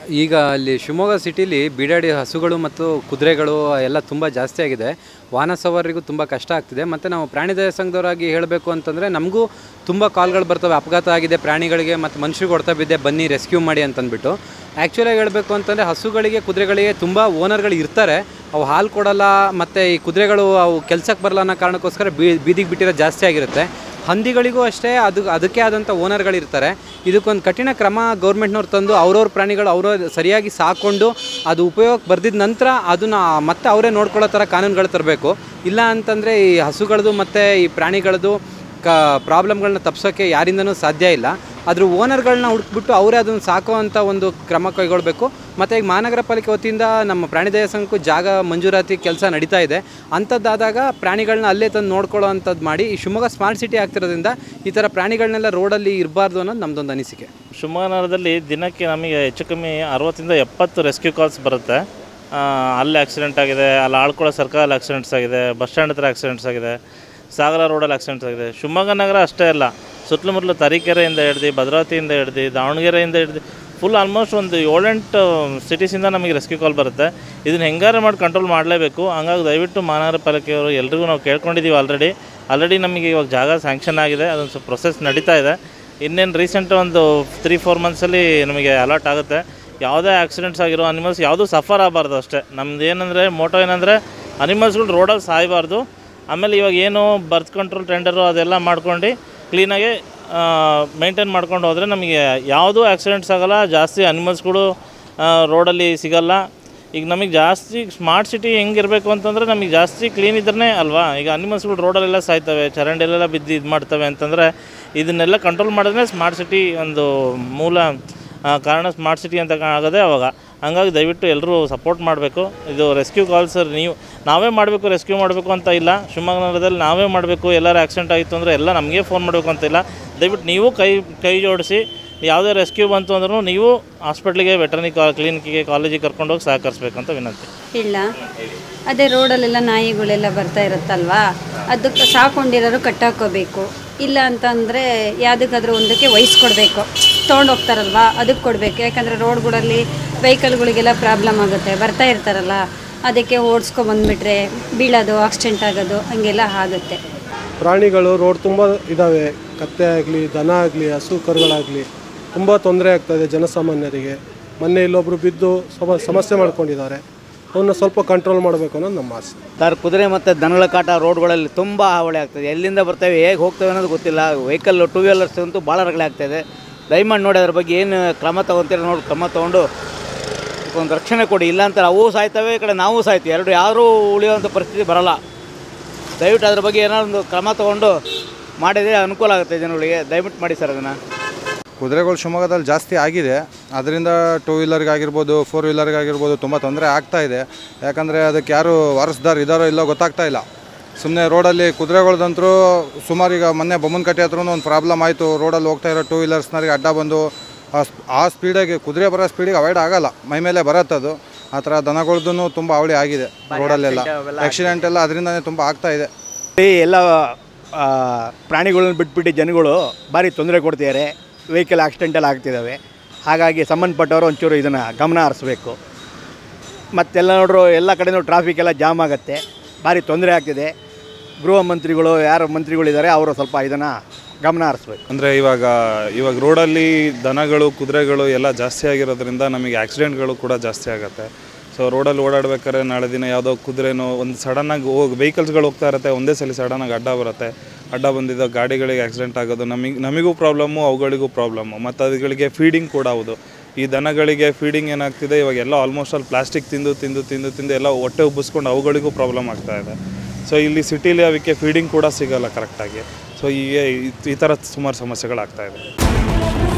ಈಗ ಅಲ್ಲಿ ಶಿವಮೊಗ್ಗ ಸಿಟಿಲಿ ಬೀಡಾಡಿ ಹಸುಗಳು ಮತ್ತು ಕುದುರೆಗಳು ಎಲ್ಲ ತುಂಬ ಜಾಸ್ತಿ ಆಗಿದೆ ವಾಹನ ಸವಾರರಿಗೂ ತುಂಬ ಕಷ್ಟ ಆಗ್ತಿದೆ ಮತ್ತು ನಾವು ಪ್ರಾಣಿ ದಯಾ ಸಂಘದವರಾಗಿ ಹೇಳಬೇಕು ಅಂತಂದರೆ ನಮಗೂ ತುಂಬ ಕಾಲ್ಗಳು ಬರ್ತವೆ ಅಪಘಾತ ಆಗಿದೆ ಪ್ರಾಣಿಗಳಿಗೆ ಮತ್ತು ಮನುಷ್ಯರಿಗೆ ಹೊಡ್ತಾ ಬಿದ್ದೆ ಬನ್ನಿ ರೆಸ್ಕ್ಯೂ ಮಾಡಿ ಅಂತಂದ್ಬಿಟ್ಟು ಆ್ಯಕ್ಚುಲಾಗಿ ಹೇಳಬೇಕು ಅಂತಂದರೆ ಹಸುಗಳಿಗೆ ಕುದುರೆಗಳಿಗೆ ತುಂಬ ಓನರ್ಗಳು ಇರ್ತಾರೆ ಅವು ಹಾಲು ಕೊಡಲ್ಲ ಮತ್ತು ಈ ಕುದುರೆಗಳು ಅವು ಕೆಲಸಕ್ಕೆ ಬರಲ್ಲ ಅನ್ನೋ ಕಾರಣಕ್ಕೋಸ್ಕರ ಬೀ ಬೀದಿಗೆ ಬಿಟ್ಟಿರೋ ಜಾಸ್ತಿ ಆಗಿರುತ್ತೆ ಹಂದಿಗಳಿಗೂ ಅಷ್ಟೇ ಅದು ಅದಕ್ಕೆ ಆದಂಥ ಓನರ್ಗಳಿರ್ತಾರೆ ಇದಕ್ಕೊಂದು ಕಠಿಣ ಕ್ರಮ ಗೌರ್ಮೆಂಟ್ನವ್ರು ತಂದು ಅವ್ರವ್ರ ಪ್ರಾಣಿಗಳು ಅವರು ಸರಿಯಾಗಿ ಸಾಕೊಂಡು ಅದು ಉಪಯೋಗಕ್ಕೆ ಬರ್ದಿದ ನಂತರ ಅದನ್ನ ಮತ್ತೆ ಅವರೇ ನೋಡ್ಕೊಳ್ಳೋ ಥರ ಕಾನೂನುಗಳು ತರಬೇಕು ಇಲ್ಲ ಅಂತಂದರೆ ಈ ಹಸುಗಳದು ಮತ್ತು ಈ ಪ್ರಾಣಿಗಳದು ಕ ಪ್ರಾಬ್ಲಮ್ಗಳನ್ನ ತಪ್ಸೋಕ್ಕೆ ಯಾರಿಂದನೂ ಸಾಧ್ಯ ಇಲ್ಲ ಅದ್ರ ಓನರ್ಗಳನ್ನ ಹುಡುಕ್ಬಿಟ್ಟು ಅವರೇ ಅದನ್ನು ಸಾಕುವಂಥ ಒಂದು ಕ್ರಮ ಕೈಗೊಳ್ಳಬೇಕು ಮತ್ತು ಈಗ ಮಹಾನಗರ ಪಾಲಿಕೆ ವತಿಯಿಂದ ನಮ್ಮ ಪ್ರಾಣಿ ದಯಾ ಸಂಘಕ್ಕೂ ಜಾಗ ಮಂಜೂರಾತಿ ಕೆಲಸ ನಡೀತಾ ಇದೆ ಅಂಥದ್ದಾದಾಗ ಪ್ರಾಣಿಗಳನ್ನ ಅಲ್ಲೇ ತಂದು ನೋಡ್ಕೊಳ್ಳೋ ಅಂಥದ್ದು ಮಾಡಿ ಈ ಶಿವಮೊಗ್ಗ ಸ್ಮಾರ್ಟ್ ಸಿಟಿ ಆಗ್ತಿರೋದ್ರಿಂದ ಈ ಥರ ಪ್ರಾಣಿಗಳನ್ನೆಲ್ಲ ರೋಡಲ್ಲಿ ಇರಬಾರ್ದು ಅನ್ನೋದು ನಮ್ಮದೊಂದು ಅನಿಸಿಕೆ ಶಿವಮೊಗ್ಗ ನಗರದಲ್ಲಿ ದಿನಕ್ಕೆ ನಮಗೆ ಹೆಚ್ಚು ಕಮ್ಮಿ ಅರವತ್ತರಿಂದ ಎಪ್ಪತ್ತು ರೆಸ್ಕ್ಯೂ ಕಾಲ್ಸ್ ಬರುತ್ತೆ ಆ, ಅಲ್ಲಿ ಆಕ್ಸಿಡೆಂಟ್ ಆಗಿದೆ ಅಲ್ಲಿ ಆಳ್ಕೊಳ್ಳೋ ಸರ್ಕಲ್ ಆಕ್ಸಿಡೆಂಟ್ಸ್ ಆಗಿದೆ ಬಸ್ ಸ್ಟ್ಯಾಂಡ್ ಹತ್ರ ಆಕ್ಸಿಡೆಂಟ್ಸ್ ಆಗಿದೆ ಸಾಗರ ರೋಡಲ್ಲಿ ಆಕ್ಸಿಡೆಂಟ್ಸ್ ಆಗಿದೆ ಶಿವಮೊಗ್ಗ ನಗರ ಅಷ್ಟೇ ಅಲ್ಲ ಸುತ್ತಮುತ್ತಲು ತರೀಕೆರೆಯಿಂದ ಹಿಡ್ದು ಭದ್ರಾವತಿಯಿಂದ ಹಿಡ್ದು ದಾವಣಗೆರೆಯಿಂದ ಹಿಡ್ದು ಫುಲ್ ಆಲ್ಮೋಸ್ಟ್ ಒಂದು ಏಳೆಂಟು ಸಿಟೀಸಿಂದ ನಮಗೆ ರೆಸ್ಕ್ಯೂ ಕಾಲ್ ಬರುತ್ತೆ ಇದನ್ನು ಹೆಂಗಾರು ಮಾಡಿ ಕಂಟ್ರೋಲ್ ಮಾಡಲೇಬೇಕು ಹಂಗಾಗಿ ದಯವಿಟ್ಟು ಮಹಾನಗರ ಪಾಲಿಕೆಯವರು ಎಲ್ರಿಗೂ ನಾವು ಕೇಳ್ಕೊಂಡಿದ್ದೀವಿ ಆಲ್ರೆಡಿ ಆಲ್ರೆಡಿ ನಮಗೆ ಇವಾಗ ಜಾಗ ಸ್ಯಾಂಕ್ಷನ್ ಆಗಿದೆ ಅದೊಂದು ಸ್ವಲ್ಪ ಪ್ರೊಸೆಸ್ ನಡೀತಾ ಇದೆ ಇನ್ನೇನು ರೀಸೆಂಟ್ ಒಂದು ತ್ರೀ ಫೋರ್ ಮಂತ್ಸಲ್ಲಿ ನಮಗೆ ಅಲರ್ಟ್ ಆಗುತ್ತೆ ಯಾವುದೇ ಆಕ್ಸಿಡೆಂಟ್ಸ್ ಆಗಿರೋ ಅನಿಮಲ್ಸ್ ಯಾವುದೂ ಸಫರ್ ಆಗಬಾರ್ದು ಅಷ್ಟೇ ನಮ್ದು ಏನಂದರೆ ಮೋಟೋ ಏನಂದರೆ ಅನಿಮಲ್ಸ್ಗಳು ರೋಡಲ್ಲಿ ಸಾಯಬಾರ್ದು ಆಮೇಲೆ ಇವಾಗ ಏನು ಬರ್ತ್ ಕಂಟ್ರೋಲ್ ಟೆಂಡರು ಅದೆಲ್ಲ ಮಾಡ್ಕೊಂಡು ಕ್ಲೀನಾಗಿ ಮೇಂಟೈನ್ ಮಾಡ್ಕೊಂಡು ಹೋದರೆ ನಮಗೆ ಯಾವುದೂ ಆಕ್ಸಿಡೆಂಟ್ಸ್ ಆಗಲ್ಲ ಜಾಸ್ತಿ ಅನಿಮಲ್ಸ್ಗಳು ರೋಡಲ್ಲಿ ಸಿಗಲ್ಲ ಈಗ ನಮಗೆ ಜಾಸ್ತಿ ಸ್ಮಾರ್ಟ್ ಸಿಟಿ ಹೆಂಗಿರಬೇಕು ಅಂತಂದರೆ ನಮಗೆ ಜಾಸ್ತಿ ಕ್ಲೀನ್ ಇದ್ರೇ ಅಲ್ವಾ ಈಗ ಅನಿಮಲ್ಸ್ಗಳು ರೋಡಲ್ಲೆಲ್ಲ ಸಾಯ್ತವೆ ಚರಂಡಿಲೆಲ್ಲ ಬಿದ್ದು ಇದು ಮಾಡ್ತವೆ ಅಂತಂದರೆ ಇದನ್ನೆಲ್ಲ ಕಂಟ್ರೋಲ್ ಮಾಡಿದ್ರೆ ಸ್ಮಾರ್ಟ್ ಸಿಟಿ ಒಂದು ಮೂಲ ಆ, ಕಾರಣ ಸ್ಮಾರ್ಟ್ ಸಿಟಿ ಅಂತ ಕಾ- ಆಗೋದೇ ಅವಾಗ ಹಂಗಾಗಿ ದಯವಿಟ್ಟು ಎಲ್ಲರೂ ಸಪೋರ್ಟ್ ಮಾಡಬೇಕು ಇದು ರೆಸ್ಕ್ಯೂ ಕಾಲ್ಸ್ ನೀವು ನಾವೇ ಮಾಡಬೇಕು ರೆಸ್ಕ್ಯೂ ಮಾಡಬೇಕು ಅಂತ ಇಲ್ಲ ಶಿವಮೊಗ್ಗ ನಗರದಲ್ಲಿ ನಾವೇ ಮಾಡಬೇಕು ಎಲ್ಲರೂ ಆಕ್ಸಿಡೆಂಟ್ ಆಯಿತು ಅಂದರೆ ಎಲ್ಲ ನಮಗೆ ಫೋನ್ ಮಾಡಬೇಕು ಅಂತ ಇಲ್ಲ ದಯವಿಟ್ಟು ನೀವು ಕೈ ಕೈ ಜೋಡಿಸಿ ಯಾವುದೇ ರೆಸ್ಕ್ಯೂ ಬಂತು ಅಂದ್ರೂ ನೀವು ಹಾಸ್ಪಿಟ್ಲಿಗೆ ವೆಟರ್ನಿ ಕಾ ಕ್ಲಿನಿಕ್ಕಿಗೆ ಕಾಲೇಜಿಗೆ ಕರ್ಕೊಂಡೋಗಿ ಸಹಕರಿಸ್ಬೇಕಂತ ವಿನಂತಿ ಇಲ್ಲ ಅದೇ ರೋಡಲ್ಲೆಲ್ಲ ನಾಯಿಗಳೆಲ್ಲ ಬರ್ತಾ ಇರುತ್ತಲ್ವಾ ಅದಕ್ಕೆ ಸಾಕೊಂಡಿರೋರು ಕಟ್ಟಾಕೋಬೇಕು ಇಲ್ಲ ಅಂತಂದರೆ ಯಾವುದಕ್ಕಾದ್ರೂ ಒಂದಕ್ಕೆ ವಹಿಸ್ಕೊಡ್ಬೇಕು ತೊಗೊಂಡು ಹೋಗ್ತಾರಲ್ವಾ ಅದಕ್ಕೆ ಕೊಡಬೇಕು ಯಾಕಂದರೆ ರೋಡ್ಗಳಲ್ಲಿ ವೆಹಿಕಲ್ಗಳಿಗೆಲ್ಲ ಪ್ರಾಬ್ಲಮ್ ಆಗುತ್ತೆ ಬರ್ತಾ ಇರ್ತಾರಲ್ಲ ಅದಕ್ಕೆ ಓಡಿಸ್ಕೊ ಬಂದುಬಿಟ್ರೆ ಬೀಳೋದು ಆಕ್ಸಿಡೆಂಟ್ ಆಗೋದು ಹಂಗೆಲ್ಲ ಆಗುತ್ತೆ ಪ್ರಾಣಿಗಳು ರೋಡ್ ತುಂಬ ಇದ್ದಾವೆ ಕತ್ತೆ ಆಗಲಿ ದನ ಆಗಲಿ ಹಸು ಕರುಗಳಾಗಲಿ ತುಂಬ ತೊಂದರೆ ಆಗ್ತಾಯಿದೆ ಜನಸಾಮಾನ್ಯರಿಗೆ ಮೊನ್ನೆ ಇಲ್ಲೊಬ್ಬರು ಬಿದ್ದು ಸಮ ಸಮಸ್ಯೆ ಮಾಡ್ಕೊಂಡಿದ್ದಾರೆ ಅವನ್ನ ಸ್ವಲ್ಪ ಕಂಟ್ರೋಲ್ ಮಾಡಬೇಕು ಅನ್ನೋದು ನಮ್ಮ ಆಸೆ ಸರ್ ಕುದುರೆ ಮತ್ತು ದನಗಳ ಕಾಟ ರೋಡ್ಗಳಲ್ಲಿ ತುಂಬ ಹಾವಳಿ ಆಗ್ತದೆ ಎಲ್ಲಿಂದ ಬರ್ತವೆ ಹೇಗೆ ಹೋಗ್ತವೆ ಅನ್ನೋದು ಗೊತ್ತಿಲ್ಲ ವೆಹಿಕಲ್ ಟೂ ವೀಲರ್ಸ್ ಅಂತೂ ಭಾಳ ರಗಳೆ ಆಗ್ತಾಯಿದೆ ದಯಮಾಡಿ ನೋಡಿ ಅದ್ರ ಬಗ್ಗೆ ಏನು ಕ್ರಮ ತೊಗೊತೀರ ನೋಡಿ ಕ್ರಮ ತೊಗೊಂಡು ಒಂದು ರಕ್ಷಣೆ ಕೊಡಿ ಇಲ್ಲ ಅಂತ ಅವು ಸಾಯ್ತವೆ ಈ ಕಡೆ ನಾವು ಸಾಯ್ತೀವಿ ಎರಡು ಯಾರೂ ಉಳಿಯುವಂಥ ಪರಿಸ್ಥಿತಿ ಬರಲ್ಲ ದಯವಿಟ್ಟು ಅದ್ರ ಬಗ್ಗೆ ಏನಾದ್ರು ಒಂದು ಕ್ರಮ ತೊಗೊಂಡು ಮಾಡಿದರೆ ಅನುಕೂಲ ಆಗುತ್ತೆ ಜನಗಳಿಗೆ ದಯವಿಟ್ಟು ಮಾಡಿ ಸರ್ ಅದನ್ನು ಕುದುರೆಗಳು ಶಿವಮೊಗ್ಗದಲ್ಲಿ ಜಾಸ್ತಿ ಆಗಿದೆ ಅದರಿಂದ ಟೂ ವೀಲರ್ಗಾಗಿರ್ಬೋದು ಫೋರ್ ವೀಲರ್ಗಾಗಿರ್ಬೋದು ತುಂಬ ತೊಂದರೆ ಆಗ್ತಾ ಇದೆ ಯಾಕಂದರೆ ಅದಕ್ಕೆ ಯಾರು ವಾರಸ್ದಾರ್ ಇದ್ದಾರೋ ಇಲ್ಲೋ ಗೊತ್ತಾಗ್ತಾ ಇಲ್ಲ ಸುಮ್ಮನೆ ರೋಡಲ್ಲಿ ಕುದುರೆಗಳ್ದಂತರೂ ಸುಮಾರು ಈಗ ಮೊನ್ನೆ ಬೊಮ್ಮನಕಟ್ಟೆ ಹತ್ರ ಒಂದು ಪ್ರಾಬ್ಲಮ್ ಆಯಿತು ರೋಡಲ್ಲಿ ಹೋಗ್ತಾ ಇರೋ ಟೂ ವೀಲರ್ಸ್ನವ್ರಿಗೆ ಅಡ್ಡ ಬಂದು ಆ ಸ್ಪ್- ಆ ಸ್ಪೀಡಿಗೆ ಕುದುರೆ ಬರೋ ಸ್ಪೀಡಿಗೆ ಅವಾಯ್ಡ್ ಆಗಲ್ಲ ಮೈ ಮೇಲೆ ಬರತ್ತದು ಆ ಥರ ದನಗಳ್ದು ತುಂಬ ಅವಳಿ ಆಗಿದೆ ರೋಡಲ್ಲೆಲ್ಲ ಆಕ್ಸಿಡೆಂಟ್ ಎಲ್ಲ ಅದರಿಂದನೇ ತುಂಬ ಆಗ್ತಾ ಇದೆ ಈ ಎಲ್ಲ ಆ, ಪ್ರಾಣಿಗಳನ್ನ ಬಿಟ್ಬಿಟ್ಟು ಜನಗಳು ಭಾರಿ ತೊಂದರೆ ಕೊಡ್ತಿದ್ದಾರೆ ವೆಹಿಕಲ್ ಆಕ್ಸಿಡೆಂಟ್ ಎಲ್ಲ ಆಗ್ತಿದ್ದಾವೆ ಹಾಗಾಗಿ ಸಂಬಂಧಪಟ್ಟವರು ಒಂಚೂರು ಇದನ್ನು ಗಮನ ಹರಿಸ್ಬೇಕು ಮತ್ತೆಲ್ಲ ನೋಡ್ರು ಎಲ್ಲ ಕಡೆನೂ ಟ್ರಾಫಿಕ್ ಎಲ್ಲ ಜಾಮ್ ಆಗುತ್ತೆ ಭಾರಿ ತೊಂದರೆ ಆಗ್ತಿದೆ ಗೃಹ ಮಂತ್ರಿಗಳು ಯಾರು ಮಂತ್ರಿಗಳಿದ್ದಾರೆ ಅವರು ಸ್ವಲ್ಪ ಇದನ್ನು ಗಮನ ಹರಿಸ್ಬೇಕು ಅಂದರೆ ಇವಾಗ ಇವಾಗ ರೋಡಲ್ಲಿ ದನಗಳು ಕುದುರೆಗಳು ಎಲ್ಲ ಜಾಸ್ತಿ ಆಗಿರೋದ್ರಿಂದ ನಮಗೆ ಆಕ್ಸಿಡೆಂಟ್ಗಳು ಕೂಡ ಜಾಸ್ತಿ ಆಗುತ್ತೆ ಸೊ ರೋಡಲ್ಲಿ ಓಡಾಡ್ಬೇಕಾದ್ರೆ ನಾಳೆ ದಿನ ಯಾವುದೋ ಕುದುರೆನೋ ಒಂದು ಸಡನ್ನಾಗಿ ಹೋಗಿ ವೆಹಿಕಲ್ಸ್ಗಳು ಹೋಗ್ತಾ ಇರುತ್ತೆ ಒಂದೇ ಸಲ ಸಡನ್ನಾಗಿ ಅಡ್ಡ ಬರುತ್ತೆ ಅಡ್ಡ ಬಂದಿದ್ದ ಗಾಡಿಗಳಿಗೆ ಆಕ್ಸಿಡೆಂಟ್ ಆಗೋದು ನಮಗೆ ನಮಗೂ ಪ್ರಾಬ್ಲಮ್ಮು ಅವುಗಳಿಗೂ ಪ್ರಾಬ್ಲಮ್ಮು ಮತ್ತು ಅವುಗಳಿಗೆ ಫೀಡಿಂಗ್ ಕೂಡ ಹೌದು ಈ ದನಗಳಿಗೆ ಫೀಡಿಂಗ್ ಏನಾಗ್ತಿದೆ ಇವಾಗ ಎಲ್ಲ ಆಲ್ಮೋಸ್ಟ್ ಅಲ್ಲಿ ಪ್ಲಾಸ್ಟಿಕ್ ತಿಂದು ತಿಂದು ತಿಂದು ತಿಂದು ಎಲ್ಲ ಹೊಟ್ಟೆ ಉಬ್ಬಿಸ್ಕೊಂಡು ಅವುಗಳಿಗೂ ಪ್ರಾಬ್ಲಮ್ ಆಗ್ತಾ ಇದೆ ಸೊ ಇಲ್ಲಿ ಸಿಟಿಲಿ ಅವಕ್ಕೆ ಫೀಡಿಂಗ್ ಕೂಡ ಸಿಗಲ್ಲ ಕರೆಕ್ಟಾಗಿ ಸೊ ಈ ಈ ಥರ ಸುಮಾರು ಸಮಸ್ಯೆಗಳಾಗ್ತಾ ಇದೆ